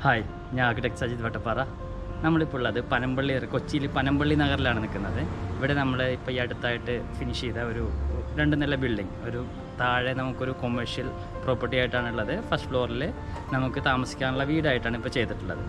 Hi ഞാൻ architect Sajith Vattappara നമ്മളിപ്പോൾ ഉള്ളത് പനമ്പള്ളി കൊച്ചിയിൽ പനമ്പള്ളി നഗറിലാണ് നിൽക്കുന്നത് ഇവിടെ നമ്മൾ ഇപ്പോൾ ഈ അടുത്തായിട്ട് ഫിനിഷ് ചെയ്ത ഒരു രണ്ട് നില ബിൽഡിംഗ് ഒരു താഴെ നമുക്കൊരു കൊമേഴ്ഷ്യൽ പ്രോപ്പർട്ടി ആയിട്ടാണുള്ളത് ഫസ്റ്റ് ഫ്ലോറിൽ നമുക്ക് താമസിക്കാനുള്ള വീടായിട്ടാണ് ഇപ്പോൾ ചെയ്തിട്ടുള്ളത്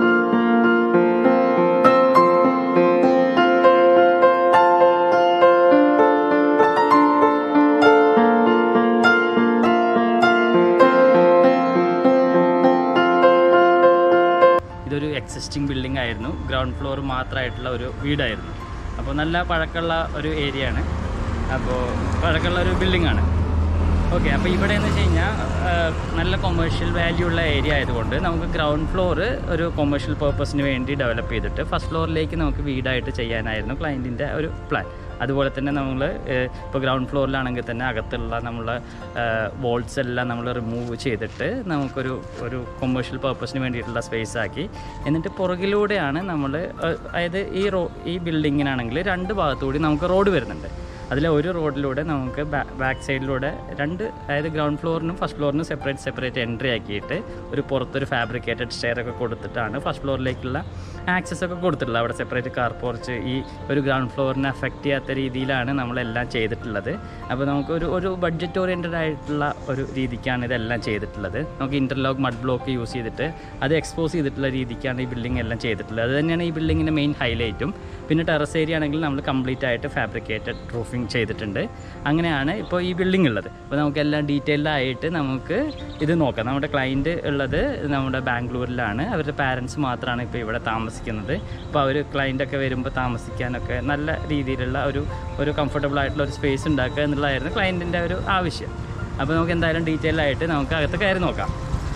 ഇതൊരു എക്സിസ്റ്റിംഗ് ബിൽഡിംഗ് ആയിരുന്നു ഗ്രൗണ്ട് ഫ്ലോർ മാത്രമായിട്ടുള്ള ഒരു വീടായിരുന്നു അപ്പോൾ നല്ല പഴക്കമുള്ള ഒരു ഏരിയ ആണ് അപ്പോൾ പഴക്കമുള്ള ഒരു ബിൽഡിംഗ് ആണ് ഓക്കെ അപ്പോൾ ഇവിടെ എന്ന് വെച്ച് കഴിഞ്ഞാൽ നല്ല കൊമേഴ്ഷ്യൽ വാല്യൂ ഉള്ള ഏരിയ ആയതുകൊണ്ട് നമുക്ക് ഗ്രൗണ്ട് ഫ്ലോർ ഒരു കൊമേഴ്ഷ്യൽ പേർപ്പസിന് വേണ്ടി ഡെവലപ്പ് ചെയ്തിട്ട് ഫസ്റ്റ് ഫ്ലോറിലേക്ക് നമുക്ക് വീടായിട്ട് ചെയ്യാനായിരുന്നു ക്ലയൻറ്റിൻ്റെ ഒരു പ്ലാൻ അതുപോലെ തന്നെ നമ്മൾ ഇപ്പോൾ ഗ്രൗണ്ട് ഫ്ലോറിലാണെങ്കിൽ തന്നെ അകത്തുള്ള നമ്മൾ വോൾസ് എല്ലാം നമ്മൾ റിമൂവ് ചെയ്തിട്ട് നമുക്കൊരു ഒരു കൊമേഴ്ഷ്യൽ പർപ്പസിന് വേണ്ടിയിട്ടുള്ള സ്പേസ് ആക്കി എന്നിട്ട് പുറകിലൂടെയാണ് നമ്മൾ അതായത് ഈ റോ ഈ ബിൽഡിങ്ങിനാണെങ്കിൽ രണ്ട് ഭാഗത്തുകൂടി നമുക്ക് റോഡ് വരുന്നുണ്ട് അതിൽ ഒരു റോഡിലൂടെ നമുക്ക് ബാക്ക് സൈഡിലൂടെ രണ്ട് അതായത് ഗ്രൗണ്ട് ഫ്ലോറിനും ഫസ്റ്റ് ഫ്ലോറിനും സെപ്പറേറ്റ് സെപ്പറേറ്റ് എൻട്രി ആക്കിയിട്ട് ഒരു പുറത്തൊരു ഫാബ്രിക്കേറ്റഡ് സ്റ്റെയർ ഒക്കെ കൊടുത്തിട്ടാണ് ഫസ്റ്റ് ഫ്ലോറിലേക്കുള്ള ആക്സസ് ഒക്കെ കൊടുത്തിട്ടുള്ളത് അവിടെ സെപ്പറേറ്റ് കാർ പോർച്ച് ഈ ഒരു ഗ്രൗണ്ട് ഫ്ലോറിനെ അഫക്റ്റ് ചെയ്യാത്ത രീതിയിലാണ് നമ്മളെല്ലാം ചെയ്തിട്ടുള്ളത് അപ്പോൾ നമുക്ക് ഒരു ഒരു ബഡ്ജറ്റ് ഓറിയൻറ്റഡ് ആയിട്ടുള്ള ഒരു രീതിക്കാണ് ഇതെല്ലാം ചെയ്തിട്ടുള്ളത് നമുക്ക് ഇൻ്റർലോക്ക് മഡ് ബ്ലോക്ക് യൂസ് ചെയ്തിട്ട് അത് എക്സ്പോസ് ചെയ്തിട്ടുള്ള രീതിക്കാണ് ഈ ബിൽഡിംഗ് എല്ലാം ചെയ്തിട്ടുള്ളത് അത് തന്നെയാണ് ഈ ബിൽഡിങ്ങിൻ്റെ മെയിൻ ഹൈലൈറ്റും പിന്നെ ടെറസ് ഏരിയ ആണെങ്കിൽ നമ്മൾ കംപ്ലീറ്റ് ആയിട്ട് ഫാബ്രിക്കേറ്റഡ് റൂഫിംഗ് ചെയ്തിട്ടുണ്ട് അങ്ങനെയാണ് ഇപ്പോൾ ഈ ബിൽഡിംഗ് ഉള്ളത് അപ്പോൾ നമുക്ക് എല്ലാം ഡീറ്റെയിൽഡ് ആയിട്ട് നമുക്ക് ഇത് നോക്കാം നമ്മുടെ ക്ലയൻറ്റ് ഉള്ളത് നമ്മുടെ ബാംഗ്ലൂരിലാണ് അവരുടെ പാരൻസ് മാത്രമാണ് ഇപ്പോൾ ഇവിടെ താമസിക്കുന്നത് അപ്പോൾ അവർ ക്ലയൻറ്റൊക്കെ വരുമ്പോൾ താമസിക്കാനൊക്കെ നല്ല രീതിയിലുള്ള ഒരു ഒരു കംഫർട്ടബിൾ ആയിട്ടുള്ള ഒരു സ്പേസ് ഉണ്ടാക്കുക എന്നുള്ളതായിരുന്നു ക്ലയൻറ്റിൻ്റെ ഒരു ആവശ്യം അപ്പോൾ നമുക്ക് എന്തായാലും ഡീറ്റെയിൽ ആയിട്ട് നമുക്ക് അകത്ത് കയറി നോക്കാം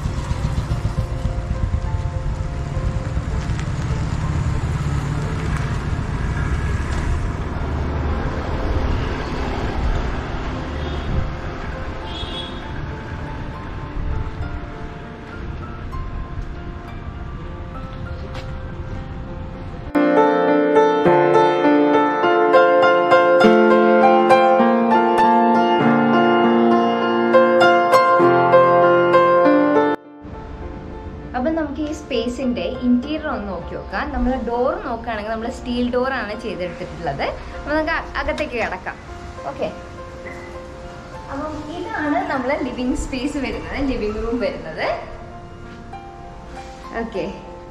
അപ്പം നമുക്ക് ഈ സ്പേസിന്റെ ഇന്റീരിയർ ഒന്ന് നോക്കി നോക്കാം നമ്മൾ ഡോർ നോക്കുകയാണെങ്കിൽ നമ്മൾ സ്റ്റീൽ ഡോർ ആണ് ചെയ്തെടുത്തിട്ടുള്ളത് അപ്പം നമുക്ക് അ- അകത്തേക്ക് കിടക്കാം ഓക്കെ അപ്പം ഇതാണ് നമ്മളെ ലിവിങ് സ്പേസ് വരുന്നത് ലിവിങ് റൂം വരുന്നത് ഓക്കെ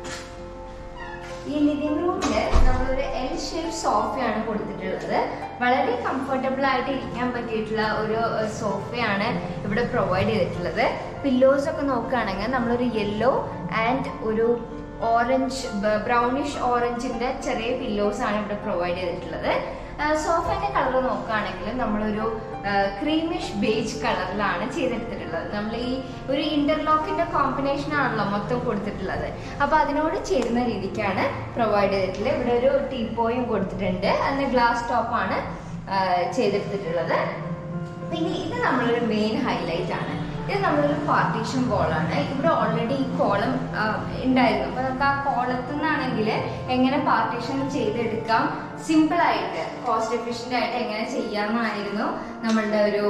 ഈ ലിവിംഗ് റൂമില് നമ്മളൊരു എൽ ഷേപ്പ് സോഫയാണ് കൊടുത്തിട്ടുള്ളത് വളരെ കംഫർട്ടബിൾ ആയിട്ട് ഇരിക്കാൻ പറ്റിയിട്ടുള്ള ഒരു ഏഹ്, സോഫയാണ് ഇവിടെ പ്രൊവൈഡ് ചെയ്തിട്ടുള്ളത് പില്ലോസ് ഒക്കെ നോക്കുകയാണെങ്കിൽ നമ്മളൊരു യെല്ലോ ആൻഡ് ഒരു ഓറഞ്ച് ബ്രൗണിഷ് ഓറഞ്ചിന്റെ ചെറിയ പില്ലോസ് ആണ് ഇവിടെ പ്രൊവൈഡ് ചെയ്തിട്ടുള്ളത് സോഫയുടെ കളർ നോക്കുകയാണെങ്കിൽ നമ്മളൊരു ക്രീമിഷ് ബേജ് കളറിലാണ് ചെയ്തെടുത്തിട്ടുള്ളത് നമ്മൾ ഈ ഒരു ഇന്റർലോക്കിന്റെ കോമ്പിനേഷൻ ആണല്ലോ മൊത്തം കൊടുത്തിട്ടുള്ളത് അപ്പൊ അതിനോട് ചേരുന്ന രീതിക്കാണ് പ്രൊവൈഡ് ചെയ്തിട്ടുള്ളത് ഇവിടെ ഒരു ടീപ്പോയും കൊടുത്തിട്ടുണ്ട് അതിന് ഗ്ലാസ് ടോപ്പാണ് ചെയ്തെടുത്തിട്ടുള്ളത് പിന്നെ ഇത് നമ്മളൊരു മെയിൻ ഹൈലൈറ്റ് ആണ് ഇത് നമ്മളൊരു പാർട്ടീഷൻ കോളാണ് ഇവിടെ ഓൾറെഡി ഈ കോളം ഉണ്ടായിരുന്നു അപ്പൊ നമുക്ക് ആ കോളത്തിൽ നിന്നാണെങ്കിൽ എങ്ങനെ പാർട്ടീഷൻ ചെയ്തെടുക്കാം സിമ്പിൾ ആയിട്ട് കോസ്റ്റ് എഫിഷ്യന്റ് ആയിട്ട് എങ്ങനെ ചെയ്യാമെന്നായിരുന്നു നമ്മളുടെ ഒരു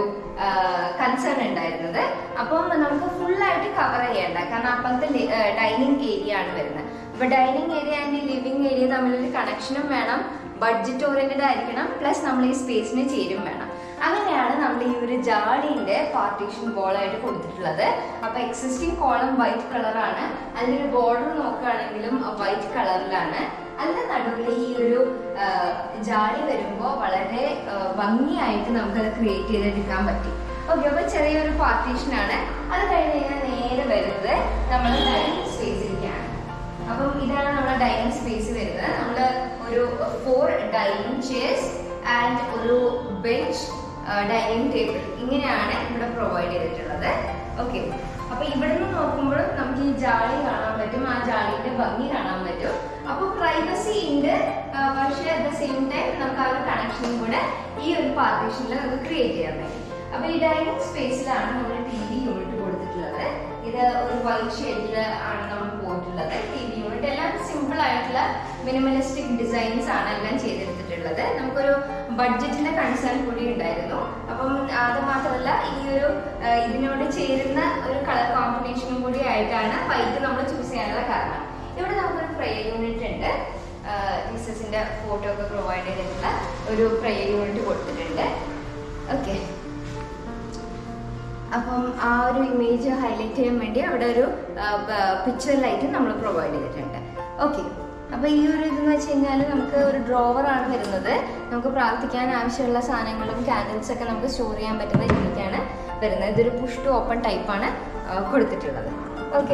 കൺസേൺ ഉണ്ടായിരുന്നത് അപ്പം നമുക്ക് full ആയിട്ട് കവർ ചെയ്യേണ്ട കാരണം അപ്പുറത്തെ ഡൈനിങ് ഏരിയ ആണ് വരുന്നത് അപ്പൊ dining area and living area തമ്മിലൊരു കണക്ഷനും വേണം ബഡ്ജറ്റ് ഓറിയന്റഡ് ആയിരിക്കണം പ്ലസ് നമ്മൾ ഈ സ്പേസിന് ചേരും വേണം അങ്ങനെയാണ് നമ്മൾ ഈ ഒരു ജാഡിന്റെ പാർട്ടീഷൻ ബോൾ ആയിട്ട് കൊടുത്തിട്ടുള്ളത് അപ്പൊ എക്സിസ്റ്റിംഗ് കോളം വൈറ്റ് കളറാണ് അതിന്റെ ബോർഡർ നോക്കുകയാണെങ്കിലും വൈറ്റ് കളറിലാണ് അതിന്റെ നടുവിൽ ഈ ഒരു ആ, ജാടി വരുമ്പോൾ വളരെ ആ, ഭംഗിയായിട്ട് നമുക്കത് ക്രിയേറ്റ് ചെയ്തെടുക്കാൻ പറ്റി ഓക്കെ അപ്പൊ ചെറിയൊരു പാർട്ടീഷൻ ആണ് അത് കഴിഞ്ഞ് കഴിഞ്ഞാൽ നേരെ വരുന്നത് നമ്മൾ ഡൈനിങ് സ്പേസിലേക്കാണ് അപ്പം ഇതാണ് നമ്മുടെ ഡൈനിങ് സ്പേസ് വരുന്നത് നമ്മൾ ഒരു ഫോർ ഡൈനിങ് ചെയർസ് ആൻഡ് ഒരു ബെഞ്ച് ഡൈനിങ് ടേബിൾ ഇങ്ങനെയാണ് ഇവിടെ പ്രൊവൈഡ് ചെയ്തിട്ടുള്ളത് ഓക്കെ അപ്പൊ ഇവിടെ നിന്ന് നോക്കുമ്പോൾ നമുക്ക് ഈ ജാളി കാണാൻ പറ്റും ആ ജാളിന്റെ ഭംഗി കാണാൻ പറ്റും അപ്പൊ പ്രൈവസി ഉണ്ട് ആ, പക്ഷേ അറ്റ് ദ സെയിം ടൈം നമുക്ക് ആ ഒരു കണക്ഷനും കൂടെ ഈ ഒരു പാർട്ടീഷനിൽ നമുക്ക് ക്രിയേറ്റ് ചെയ്യാൻ പറ്റും അപ്പൊ ഈ ഡൈനിങ് സ്പേസിലാണ് നമ്മൾ ടി വി യൂണിറ്റ് കൊടുത്തിട്ടുള്ളത് ഇത് ഒരു വൈറ്റ് ഷെയ്ഡിൽ ആണ് നമ്മൾ പോയിട്ടുള്ളത് ടി വി യൂണിറ്റ് എല്ലാം സിമ്പിൾ ആയിട്ടുള്ള മിനിമലിസ്റ്റിക് ഡിസൈൻസ് ആണ് എല്ലാം ചെയ്തെടുത്തിട്ടുള്ളത് നമുക്കൊരു ബഡ്ജറ്റിന്റെ കൺസേൺ കൂടി ഉണ്ടായിരുന്നു അപ്പം അത് മാത്രമല്ല ഈ ഒരു ആ, ഇതിനോട് ചേരുന്ന ഒരു കളർ കോമ്പിനേഷനും കൂടി ആയിട്ടാണ് വൈറ്റ് നമ്മൾ ചൂസ് ചെയ്യാനുള്ള ജീസസിന്റെ ഫോട്ടോ ഒക്കെ പ്രൊവൈഡ് ചെയ്തിട്ടുള്ള ഒരു പ്രയർ യൂണിറ്റ് കൊടുത്തിട്ടുണ്ട് ഓക്കെ അപ്പം ആ ഒരു ഇമേജ് ഹൈലൈറ്റ് ചെയ്യാൻ വേണ്ടി അവിടെ ഒരു പിക്ചർ ലൈറ്റ് നമ്മൾ പ്രൊവൈഡ് ചെയ്തിട്ടുണ്ട് ഓക്കെ അപ്പൊ ഈ ഒരു ഇതെന്ന് വെച്ച് കഴിഞ്ഞാൽ നമുക്ക് ഒരു ഡ്രോവർ ആണ് വരുന്നത് നമുക്ക് പ്രാർത്ഥിക്കാൻ ആവശ്യമുള്ള സാധനങ്ങളും കാൻഡിൽസ് ഒക്കെ നമുക്ക് സ്റ്റോർ ചെയ്യാൻ പറ്റുന്ന രീതിക്കാണ് വരുന്നത് ഇതൊരു പുഷ് ടു ഓപ്പൺ ടൈപ്പാണ് കൊടുത്തിട്ടുള്ളത് ഓക്കെ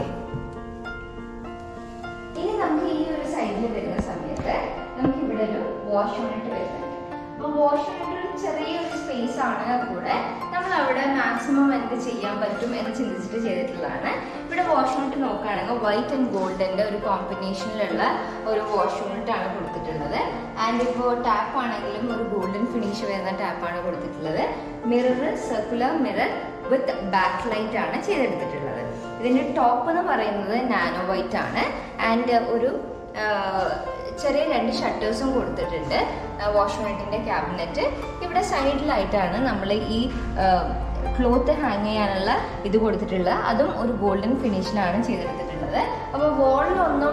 ഇനി നമുക്ക് ഈ ഒരു സൈഡിൽ വരുന്ന സമയത്ത് നമുക്ക് ഇവിടെ ഒരു വാഷ് യൂണിറ്റ് വരുന്നുണ്ട് അപ്പൊ വാഷ് യൂണിറ്റ് ഒരു ചെറിയൊരു സ്പേസ് ആണ് കൂടെ നമ്മൾ അവിടെ മാക്സിമം എന്ത് ചെയ്യാൻ പറ്റും എന്ന് ചിന്തിച്ചിട്ട് ചെയ്തിട്ടുള്ളതാണ് ഇവിടെ വാഷ് യൂണിറ്റ് നോക്കുകയാണെങ്കിൽ വൈറ്റ് ആൻഡ് ഗോൾഡിന്റെ ഒരു കോമ്പിനേഷനിലുള്ള ഒരു വാഷ് യൂണിറ്റ് ആണ് കൊടുത്തിട്ടുള്ളത് ആൻഡ് ഇപ്പോൾ ടാപ്പ് ആണെങ്കിലും ഒരു ഗോൾഡൻ ഫിനിഷ് വരുന്ന ടാപ്പാണ് കൊടുത്തിട്ടുള്ളത് mirror circular mirror with back light ആണ് ചെയ്തെടുത്തിട്ടുള്ളത് ഇതിന്റെ ടോപ്പ് എന്ന് പറയുന്നത് നാനോ വൈറ്റ് ആണ് ആൻഡ് ഒരു ആ, ചെറിയ രണ്ട് ഷട്ടേഴ്സും കൊടുത്തിട്ടുണ്ട് വാഷ് യൂണിറ്റിന്റെ ക്യാബിനറ്റ് ഇവിടെ സൈഡിലായിട്ടാണ് നമ്മൾ ഈ ക്ലോത്ത് ഹാങ് ചെയ്യാനുള്ള ഇത് കൊടുത്തിട്ടുള്ളത് അതും ഒരു ഗോൾഡൻ ഫിനിഷിലാണ് ചെയ്തെടുത്തിട്ടുള്ളത് അപ്പോൾ വോളിലൊന്നും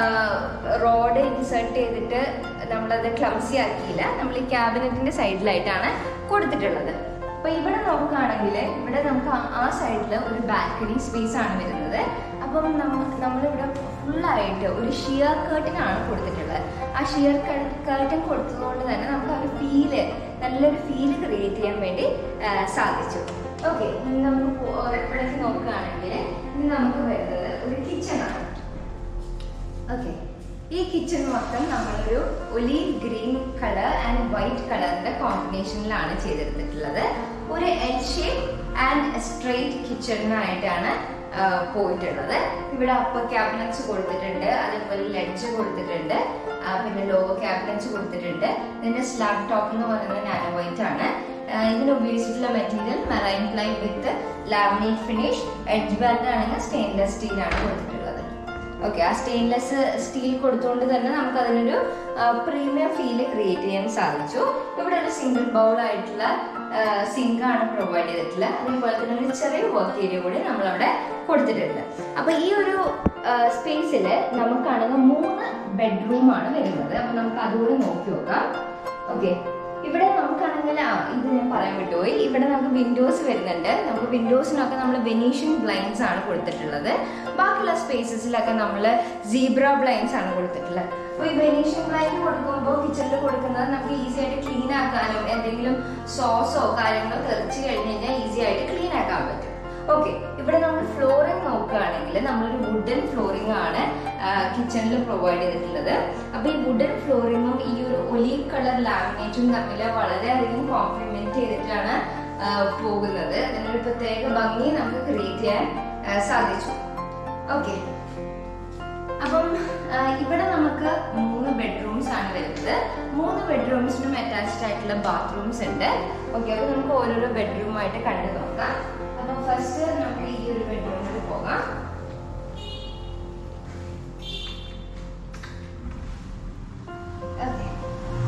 റോഡ് ഇൻസേർട്ട് ചെയ്തിട്ട് നമ്മളത് ക്ലംസി ആക്കിയില്ല നമ്മൾ ഈ ക്യാബിനറ്റിന്റെ സൈഡിലായിട്ടാണ് കൊടുത്തിട്ടുള്ളത് അപ്പൊ ഇവിടെ നോക്കുകയാണെങ്കിൽ ഇവിടെ നമുക്ക് ആ- ആ സൈഡിൽ ഒരു ബാൽക്കണി സ്പേസ് ആണ് വരുന്നത് അപ്പം നമ്മ- നമ്മളിവിടെ ഫുള്ളായിട്ട് ഒരു ഷിയർ കേർട്ടൻ ആണ് കൊടുത്തിട്ടുള്ളത് ആ ഷിയർ കേർട്ടൻ കൊടുത്തതുകൊണ്ട് തന്നെ നമുക്ക് ആ ഒരു ഫീല് നല്ലൊരു ഫീല് ക്രിയേറ്റ് ചെയ്യാൻ വേണ്ടി ആ, സാധിച്ചു ഓക്കെ ഇനി നമുക്ക് പോ- ഇവിടേക്ക് നോക്കുകയാണെങ്കിൽ ഇനി നമുക്ക് വരുന്നത് ഒരു കിച്ചൺ ആണ് ഓക്കെ ഈ കിച്ചൺ മൊത്തം നമ്മളൊരു olive green colour and white കളറിന്റെ കോമ്പിനേഷനിലാണ് ചെയ്തെടുത്തിട്ടുള്ളത് ഒരു എൽ ഷേപ്പ് ആൻഡ് സ്ട്രെയിറ്റ് കിച്ചണിനായിട്ടാണ് പോയിട്ടുള്ളത് ഇവിടെ അപ്പർ ക്യാബിനറ്റ്സ് കൊടുത്തിട്ടുണ്ട് അതേപോലെ ലെഡ്ജ് കൊടുത്തിട്ടുണ്ട് ആ, പിന്നെ ലോവർ ക്യാബിനറ്റ്സ് കൊടുത്തിട്ടുണ്ട് ഇതിന്റെ സ്ലാബ് ടോപ്പ് എന്ന് പറയുന്നത് നാനോ വൈറ്റ് ആണ് ആ, ഇതിന് ഉപയോഗിച്ചിട്ടുള്ള material marine ply with laminate finish edge band ആണെങ്കിൽ സ്റ്റെയിൻലെസ് സ്റ്റീൽ ആണ് കൊടുത്തിട്ടുള്ളത് ഓക്കെ ആ സ്റ്റെയിൻലെസ് സ്റ്റീൽ കൊടുത്തുകൊണ്ട് തന്നെ നമുക്ക് അതിനൊരു പ്രീമിയം ഫീല് ക്രിയേറ്റ് ചെയ്യാൻ സാധിച്ചു ഇവിടെ ഒരു സിംഗിൾ ബൗൾ ആയിട്ടുള്ള സിങ്ക് ആണ് പ്രൊവൈഡ് ചെയ്തിട്ടുള്ളത് അതേപോലെ തന്നെ ഒരു ചെറിയ വർക്ക് ഏരിയ കൂടി നമ്മളവിടെ കൊടുത്തിട്ടുണ്ട് അപ്പൊ ഈ ഒരു സ്പേസിൽ നമുക്കാണെങ്കിൽ മൂന്ന് ബെഡ്റൂം ആണ് വരുന്നത് അപ്പൊ നമുക്ക് അതുകൂടി നോക്കി നോക്കാം ഓക്കെ ഇവിടെ നമുക്കാണെങ്കിൽ ആ ഇത് ഞാൻ പറയാൻ വിട്ടുപോയി ഇവിടെ നമുക്ക് വിൻഡോസ് വരുന്നുണ്ട് നമുക്ക് വിൻഡോസിനൊക്കെ നമ്മൾ വെനീഷ്യൻ ബ്ലൈൻഡ്സ് ആണ് കൊടുത്തിട്ടുള്ളത് ബാക്കിയുള്ള സ്പേസസിലൊക്കെ നമ്മൾ സീബ്ര ബ്ലൈൻഡ്സ് ആണ് കൊടുത്തിട്ടുള്ളത് അപ്പോൾ ഈ വെനീഷ്യൻ ബ്ലൈൻഡ് കൊടുക്കുമ്പോൾ കിച്ചണിൽ കൊടുക്കുന്നത് നമുക്ക് ഈസി ആയിട്ട് ക്ലീൻ ആക്കാനും എന്തെങ്കിലും സോസോ കാര്യങ്ങളോ തെറിച്ച് കഴിഞ്ഞ് കഴിഞ്ഞാൽ ഈസി ആയിട്ട് ക്ലീൻ ആക്കാൻ പറ്റും ഓക്കെ ഇവിടെ നമ്മൾ ഫ്ലോറിംഗ് നോക്കുകയാണെങ്കിൽ നമ്മളൊരു വുഡൻ ഫ്ലോറിംഗ് ആണ് കിച്ചണിൽ പ്രൊവൈഡ് ചെയ്തിട്ടുള്ളത് അപ്പൊ ഈ വുഡൻ ഫ്ലോറിങ്ങും ഈ ഒരു ഒലീവ് കളർ ലാമിനേറ്റും തമ്മിൽ വളരെയധികം കോംപ്ലിമെന്റ് ചെയ്തിട്ടാണ് ആ, പോകുന്നത് അതിനൊരു പ്രത്യേക ഭംഗി നമുക്ക് ക്രിയേറ്റ് ചെയ്യാൻ ആ, സാധിച്ചു ഓക്കെ അപ്പം ആ, ഇവിടെ നമുക്ക് മൂന്ന് ബെഡ്റൂംസ് ആണ് വരുന്നത് മൂന്ന് ബെഡ്റൂംസിനും അറ്റാച്ച്ഡ് ആയിട്ടുള്ള ബാത്റൂംസ് ഉണ്ട് ഓക്കെ അപ്പൊ നമുക്ക് ഓരോരോ ബെഡ്റൂമായിട്ട് കണ്ടു നോക്കാം അപ്പൊ ഫസ്റ്റ് നമുക്ക് ഈ ഒരു ബെഡ്റൂമിൽ പോകാം Okay.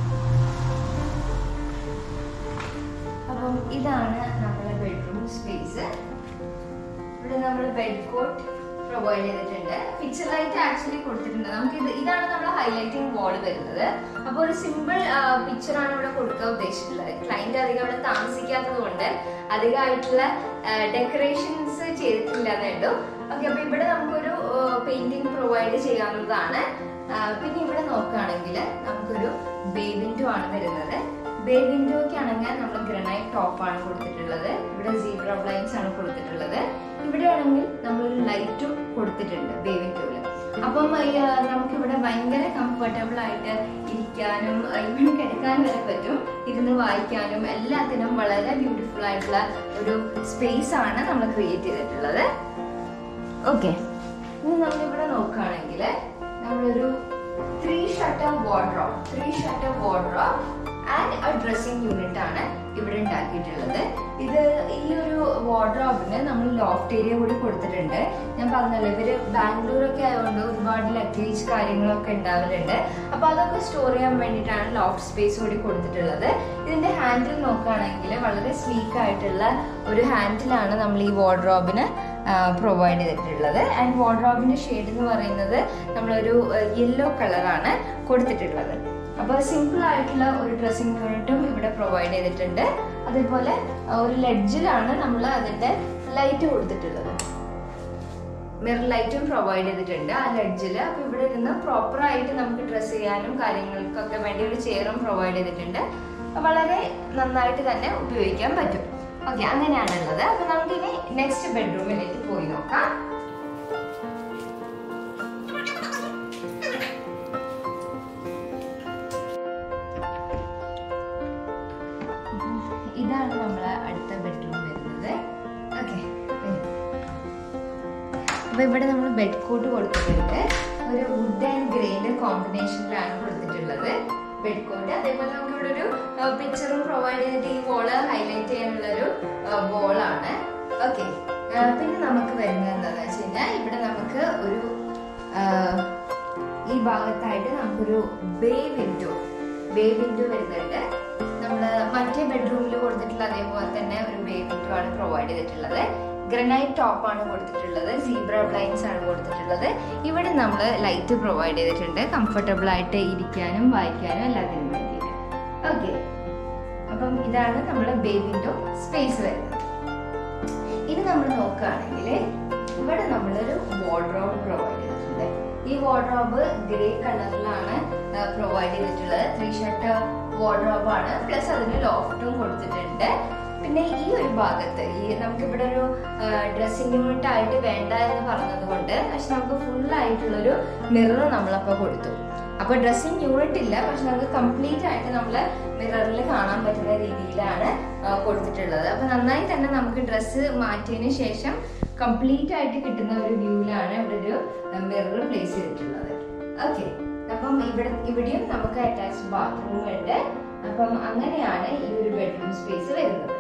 അപ്പം ഇതാണ് നമ്മുടെ ബെഡ്റൂം സ്പേസ് ഇവിടെ നമ്മൾ ബെഡ് കോട്ട് പ്രൊവൈഡ് ചെയ്തിട്ടുണ്ട് പിക്ചർ ലൈറ്റ് ആക്ച്വലി കൊടുത്തിട്ടുണ്ട് നമുക്ക് ഇത് ഇതാണ് നമ്മുടെ ഹൈലൈറ്റിംഗ് വാൾ വരുന്നത് അപ്പോൾ ഒരു സിമ്പിൾ പിക്ചർ ആണ് ഇവിടെ കൊടുക്കാൻ ഉദ്ദേശിച്ചിട്ടുള്ളത് ക്ലൈന്റ് അധികം ഇവിടെ താമസിക്കാത്തത് കൊണ്ട് അധികമായിട്ടുള്ള ഡെക്കറേഷൻസ് ചെയ്തിട്ടില്ല എന്നേ ഉള്ളൂ ഓക്കെ അപ്പൊ ഇവിടെ നമുക്കൊരു പെയിന്റിംഗ് പ്രൊവൈഡ് ചെയ്യാവുന്നതാണ് ആ, പിന്നെ ഇവിടെ നോക്കുകയാണെങ്കിൽ നമുക്കൊരു ബേ വിൻഡോ ആണ് വരുന്നത് ബേ വിൻഡോയ്ക്ക് ആണെങ്കിൽ നമ്മൾ ഗ്രനൈറ്റ് ടോപ്പ് ആണ് കൊടുത്തിട്ടുള്ളത് ഇവിടെ സീബ്ര ബ്ലൈൻസ് ആണ് കൊടുത്തിട്ടുള്ളത് ഇവിടെ ആണെങ്കിൽ നമ്മളൊരു ലൈറ്റും കൊടുത്തിട്ടുണ്ട് ബേ വിൻഡോയില് അപ്പം ഈ, ആ, നമുക്കിവിടെ ഭയങ്കര കംഫർട്ടബിൾ ആയിട്ട് ഇരിക്കാനും ഇവന് കിടക്കാൻ വരെ പറ്റും ഇരുന്ന് വായിക്കാനും എല്ലാത്തിനും വളരെ ബ്യൂട്ടിഫുൾ ആയിട്ടുള്ള ഒരു സ്പേസ് ആണ് നമ്മൾ ക്രിയേറ്റ് ചെയ്തിട്ടുള്ളത് ഓക്കെ ഇനി നമ്മളിവിടെ നോക്കുകയാണെങ്കിൽ നമ്മളൊരു three shutter wardrobe three shutter wardrobe and a dressing unit ആണ് ഇവിടെ ഉണ്ടാക്കിയിട്ടുള്ളത് ഇത് ഈ ഒരു വാർഡ്രോബിന് നമ്മൾ ലോഫ്റ്റ് ഏരിയ കൂടി കൊടുത്തിട്ടുണ്ട് ഞാൻ പറഞ്ഞല്ലോ ഇവര് ബാംഗ്ലൂരൊക്കെ ആയതുകൊണ്ട് ഒരുപാട് ലഗേജ് കാര്യങ്ങളൊക്കെ ഉണ്ടാവലുണ്ട് അപ്പൊ അതൊക്കെ സ്റ്റോർ ചെയ്യാൻ വേണ്ടിയിട്ടാണ് ലോഫ്റ്റ് സ്പേസ് കൂടി കൊടുത്തിട്ടുള്ളത് ഇതിന്റെ ഹാൻഡിൽ നോക്കുകയാണെങ്കിൽ വളരെ സ്ലീക്ക് ആയിട്ടുള്ള ഒരു ഹാൻഡിലാണ് നമ്മൾ ഈ വാർഡ്രോബിന് പ്രൊവൈഡ് ചെയ്തിട്ടുള്ളത് ആൻഡ് വാർഡ്രോബിന്റെ ഷെയ്ഡ് എന്ന് പറയുന്നത് നമ്മളൊരു യെല്ലോ കളറാണ് കൊടുത്തിട്ടുള്ളത് അപ്പോൾ സിമ്പിൾ ആയിട്ടുള്ള ഒരു ഡ്രസ്സിംഗ് യൂണിറ്റും ഇവിടെ പ്രൊവൈഡ് ചെയ്തിട്ടുണ്ട് അതേപോലെ ആ, ഒരു ലെഡ്ജിലാണ് നമ്മൾ അതിന്റെ ലൈറ്റ് കൊടുത്തിട്ടുള്ളത് മിറർ ലൈറ്റും പ്രൊവൈഡ് ചെയ്തിട്ടുണ്ട് ആ ലെഡ്ജിൽ അപ്പോൾ ഇവിടെ ഇരുന്ന് പ്രോപ്പർ ആയിട്ട് നമുക്ക് ഡ്രസ്സ് ചെയ്യാനും കാര്യങ്ങൾക്കൊക്കെ വേണ്ടി ഒരു ചെയറും പ്രൊവൈഡ് ചെയ്തിട്ടുണ്ട് വളരെ നന്നായിട്ട് തന്നെ ഉപയോഗിക്കാൻ പറ്റും ഓക്കെ അങ്ങനെയാണുള്ളത് അപ്പൊ നമുക്ക് ഇനി നെക്സ്റ്റ് ബെഡ്റൂമിലേക്ക് പോയി നോക്കാം ഇതാണ് നമ്മളെ അടുത്ത ബെഡ്റൂം വരുന്നത് ഓക്കെ അപ്പൊ ഇവിടെ നമ്മൾ ബെഡ് കോട്ട് കൊടുത്തിട്ടുണ്ട് ഒരു വുഡ് ആൻഡ് ഗ്രേന്റെ കോമ്പിനേഷനിലാണ് കൊടുത്തിട്ടുള്ളത് ബെഡ് കോട്ട് അതേപോലെ നമുക്ക് ഇവിടെ ഒരു പിക്ചറും പ്രൊവൈഡ് ചെയ്തിട്ട് ഈ വോള് ഹൈലൈറ്റ് ചെയ്യാനുള്ള ഒരു വോളാണ് ഓക്കെ പിന്നെ നമുക്ക് വരുന്നത് എന്താണെന്ന് വെച്ച് കഴിഞ്ഞാൽ ഇവിടെ നമുക്ക് ഒരു ആ, ഈ ഭാഗത്തായിട്ട് നമുക്കൊരു ബേ വിൻഡോ ബേ വിൻഡോ വരുന്നുണ്ട് നമ്മൾ മറ്റേ ബെഡ്റൂമിൽ കൊടുത്തിട്ടുള്ള അതേപോലെ തന്നെ ഒരു ബേ വിൻഡോ ആണ് പ്രൊവൈഡ് ചെയ്തിട്ടുള്ളത് ഗ്രനൈറ്റ് ടോപ്പ് ആണ് കൊടുത്തിട്ടുള്ളത് സീബ്ര ബ്ലൈൻസ് ആണ് കൊടുത്തിട്ടുള്ളത് ഇവിടെ നമ്മൾ ലൈറ്റ് പ്രൊവൈഡ് ചെയ്തിട്ടുണ്ട് കംഫർട്ടബിൾ ആയിട്ട് ഇരിക്കാനും വായിക്കാനും എല്ലാത്തിനും വേണ്ടിയിട്ട് ഓക്കെ അപ്പം ഇതാണ് നമ്മുടെ ബേ വിൻഡോ സ്പേസ് വരുന്നത് ഇനി നമ്മൾ നോക്കുകയാണെങ്കിൽ ഇവിടെ നമ്മളൊരു വാർഡ്രോബ് പ്രൊവൈഡ് ചെയ്തിട്ടുണ്ട് ഈ വാർഡ്രോബ് ഗ്രേ കളറിലാണ് പ്രൊവൈഡ് ചെയ്തിട്ടുള്ളത് ത്രീ ഷർട്ട് വാർഡ്രോബ് ആണ് പ്ലസ് അതിന് ലോഫ്റ്റും കൊടുത്തിട്ടുണ്ട് പിന്നെ ഈ ഒരു ഭാഗത്ത് ഈ നമുക്ക് ഇവിടെ ഒരു ഡ്രസ്സിംഗ് യൂണിറ്റ് ആയിട്ട് വേണ്ട എന്ന് പറഞ്ഞത് കൊണ്ട് പക്ഷെ നമുക്ക് ഫുൾ ആയിട്ടുള്ളൊരു മിറർ നമ്മളപ്പോൾ കൊടുത്തു അപ്പൊ ഡ്രസ്സിംഗ് യൂണിറ്റ് ഇല്ല പക്ഷെ നമുക്ക് കംപ്ലീറ്റ് ആയിട്ട് നമ്മൾ മിററിൽ കാണാൻ പറ്റുന്ന രീതിയിലാണ് ആ, കൊടുത്തിട്ടുള്ളത് അപ്പൊ നന്നായി തന്നെ നമുക്ക് ഡ്രസ്സ് മാറ്റിയതിന് ശേഷം കംപ്ലീറ്റ് ആയിട്ട് കിട്ടുന്ന ഒരു വ്യൂവിലാണ് ഇവിടെ ഒരു മിറർ പ്ലേസ് ചെയ്തിട്ടുള്ളത് ഓക്കെ അപ്പം ഇവിടെ ഇവിടെയും നമുക്ക് അറ്റാച്ച്ഡ് ബാത്റൂം ഉണ്ട് അപ്പം അങ്ങനെയാണ് ഈ ഒരു ബെഡ്റൂം സ്പേസ് വരുന്നത്